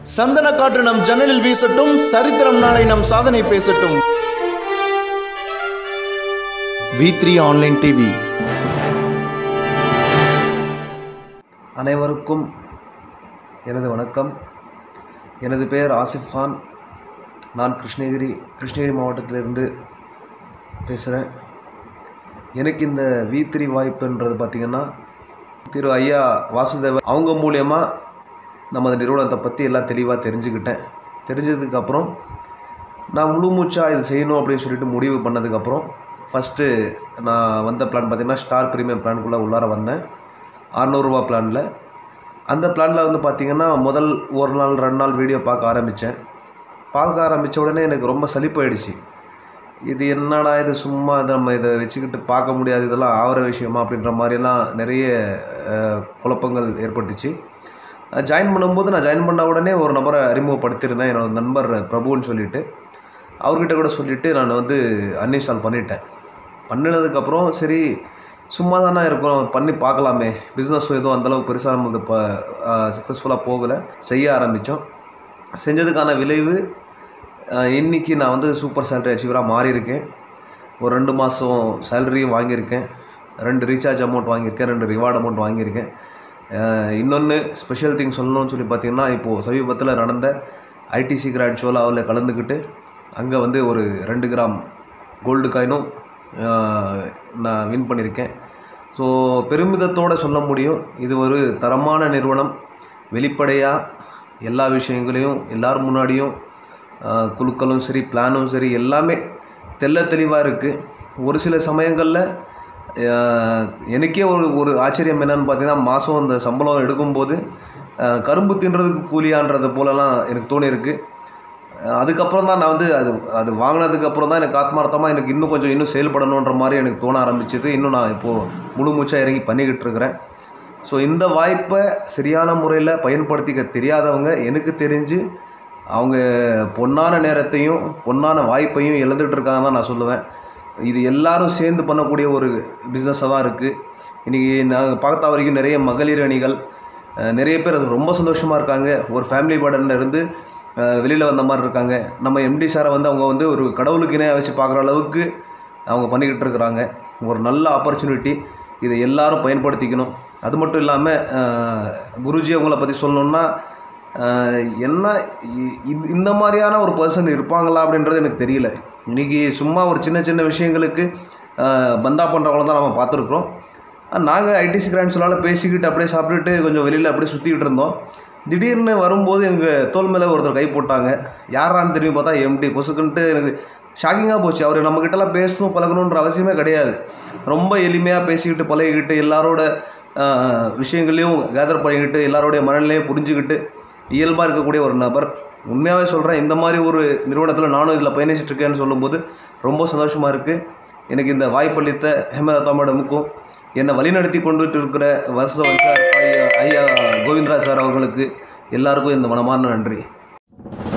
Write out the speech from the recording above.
சந்தன காற்று நம் ஜன்னலில் வீசட்டும் சரித்திரம் நாளை நம் சாதனை பேசட்டும் வி த்ரீ ஆன்லைன் டிவி அனைவருக்கும் எனது வணக்கம் எனது பெயர் ஆசிஃப் கான் நான் கிருஷ்ணகிரி கிருஷ்ணகிரி மாவட்டத்திலிருந்து பேசுகிறேன் எனக்கு இந்த வி த்ரீ வாய்ப்புன்றது பார்த்திங்கன்னா திரு ஐயா வாசுதேவன் அவங்க மூலியமாக நமது நிறுவனத்தை பற்றி எல்லாம் தெளிவாக தெரிஞ்சுக்கிட்டேன் தெரிஞ்சதுக்கப்புறம் நான் முழு மூச்சாக இது செய்யணும் அப்படின்னு சொல்லிட்டு முடிவு பண்ணதுக்கப்புறம் ஃபஸ்ட்டு நான் வந்த பிளான் பார்த்திங்கன்னா ஸ்டார் ப்ரீமியம் பிளான்குள்ளே உள்ளார வந்தேன் அறநூறுவா பிளானில் அந்த பிளானில் வந்து பார்த்திங்கன்னா முதல் ஒரு நாள் ரெண்டு நாள் வீடியோ பார்க்க ஆரம்பித்தேன் பார்க்க ஆரம்பித்த உடனே எனக்கு ரொம்ப சலிப்பாயிடுச்சு இது என்னடா இது சும்மா இதை நம்ம இதை வச்சுக்கிட்டு பார்க்க முடியாது இதெல்லாம் ஆகிற விஷயமா அப்படின்ற மாதிரிலாம் நிறைய அஹ், குழப்பங்கள் ஏற்பட்டுச்சு ஜாயின் பண்ணும்போது நான் ஜாயின் பண்ண உடனே ஒரு நபரை அறிமுகப்படுத்தியிருந்தேன் என்னோட நண்பர் பிரபுன்னு சொல்லிட்டு அவர்கிட்ட கூட சொல்லிவிட்டு நான் வந்து அன்இன்ஸ்டால் பண்ணிட்டேன் பண்ணினதுக்கப்புறம் சரி சும்மா தானே இருக்கோம் பண்ணி பார்க்கலாமே பிஸ்னஸ் எதுவும் அந்தளவுக்கு பெருசாக நமக்கு இப்போ சக்ஸஸ்ஃபுல்லாக போகலை செய்ய ஆரம்பித்தோம் செஞ்சதுக்கான விளைவு அஹ், இன்னைக்கு நான் வந்து சூப்பர் சேலரி அச்சீவராக மாறியிருக்கேன் ஒரு ரெண்டு மாதம் சேலரியும் வாங்கியிருக்கேன் ரெண்டு ரீசார்ஜ் அமௌண்ட் வாங்கியிருக்கேன் ரெண்டு ரிவார்டு அமௌண்ட் வாங்கியிருக்கேன் இன்னொன்று ஸ்பெஷல் திங் சொல்லணும்னு சொல்லி பார்த்தீங்கன்னா இப்போது சமீபத்தில் நடந்த ஐடிசி கிராண்ட் ஷோவில் அவளில் கலந்துக்கிட்டு அங்கே வந்து ஒரு ரெண்டு கிராம் கோல்டு காயினும் நான் வின் பண்ணியிருக்கேன் ஸோ பெருமிதத்தோடு சொல்ல முடியும் இது ஒரு தரமான நிறுவனம் வெளிப்படையாக எல்லா விஷயங்களையும் எல்லார் முன்னாடியும் ஆஹ், குழுக்களும் சரி பிளானும் சரி எல்லாமே தெள்ள தெளிவாக இருக்குது ஒரு சில சமயங்களில் ஆஹ், எனக்கே ஒரு ஒரு ஆச்சரியம் என்னன்னு பார்த்தீங்கன்னா மாதம் அந்த சம்பளம் எடுக்கும்போது ஆஹ், கரும்பு தின்றதுக்கு கூலியான்றது போலலாம் எனக்கு தோணியிருக்கு அஹ் அதுக்கப்புறம் தான் நான் வந்து அது அது வாங்கினதுக்கப்புறம் தான் எனக்கு ஆத்மார்த்தமாக எனக்கு இன்னும் கொஞ்சம் இன்னும் செயல்படணுன்ற மாதிரி எனக்கு தோண ஆரம்பிச்சது இன்னும் நான் இப்போது முழு மூச்சாக இறங்கி பண்ணிக்கிட்டு இருக்கிறேன் ஸோ இந்த வாய்ப்பை சரியான முறையில் பயன்படுத்திக்க தெரியாதவங்க எனக்கு தெரிஞ்சு அவங்க பொன்னான நேரத்தையும் பொன்னான வாய்ப்பையும் இழந்துட்டு இருக்காங்க தான் நான் சொல்லுவேன் இது எல்லாரும் சேர்ந்து பண்ணக்கூடிய ஒரு பிஸ்னஸாக தான் இருக்குது இன்றைக்கி நாங்கள் பார்த்த வரைக்கும் நிறைய மகளிர் அணிகள் அஹ், நிறைய பேர் அது ரொம்ப சந்தோஷமாக இருக்காங்க ஒரு ஃபேமிலி பர்டன்ல இருந்து வெளியில் வந்த மாதிரி இருக்காங்க நம்ம எம்டி சாரை வந்து அவங்க வந்து ஒரு கடவுளுக்கு இணையாக வச்சு பார்க்குற அளவுக்கு அவங்க பண்ணிக்கிட்டு இருக்கிறாங்க ஒரு நல்ல ஆப்பர்ச்சுனிட்டி இதை எல்லாரும் பயன்படுத்திக்கணும் அது மட்டும் இல்லாமல் குருஜி அவங்கள பற்றி சொல்லணுன்னா ஆஹ், என்ன இ- இது- இந்த மாதிரியான ஒரு பர்சன் இருப்பாங்களா அப்படின்றது எனக்கு தெரியல இன்றைக்கி சும்மா ஒரு சின்ன சின்ன விஷயங்களுக்கு ஆஹ், பந்தா பண்ணுறவங்கள தான் நம்ம பார்த்துருக்குறோம் நாங்கள் ஐடிசி கிராண்ட்ஸ்லால் பேசிக்கிட்டு அப்படியே சாப்பிட்டுட்டு கொஞ்சம் வெளியில் அப்படியே சுற்றிக்கிட்டு இருந்தோம் திடீர்னு வரும்போது எங்கள் தோல் மேலே ஒருத்தர் கை போட்டாங்க யாரான்னு திரும்பி பார்த்தா எம்டி பொசுக்குன்ட்டு எனக்கு ஷாக்கிங்காக போச்சு அவர் நம்மக்கிட்டலாம் பேசணும் பழகணுன்ற அவசியமே கிடையாது ரொம்ப எளிமையாக பேசிக்கிட்டு பழகிக்கிட்டு எல்லாரோட ஆஹ், விஷயங்களையும் கேதர் பண்ணிக்கிட்டு எல்லாரோடைய மனநிலையும் புரிஞ்சுக்கிட்டு இயல்பாக இருக்கக்கூடிய ஒரு நபர் உண்மையாகவே சொல்கிறேன் இந்த மாதிரி ஒரு நிறுவனத்தில் நானும் இதில் பயணிச்சுட்டு இருக்கேன்னு சொல்லும்போது ரொம்ப சந்தோஷமாக இருக்குது எனக்கு இந்த வாய்ப்பளித்த ஹேமலதா மேடமுக்கும் என்னை வழிநடத்தி கொண்டுட்டு இருக்கிற வசதவன் சார் ஐயா ஐயா கோவிந்தராஜ் சார் அவர்களுக்கு எல்லாருக்கும் இந்த மனமார்ந்த நன்றி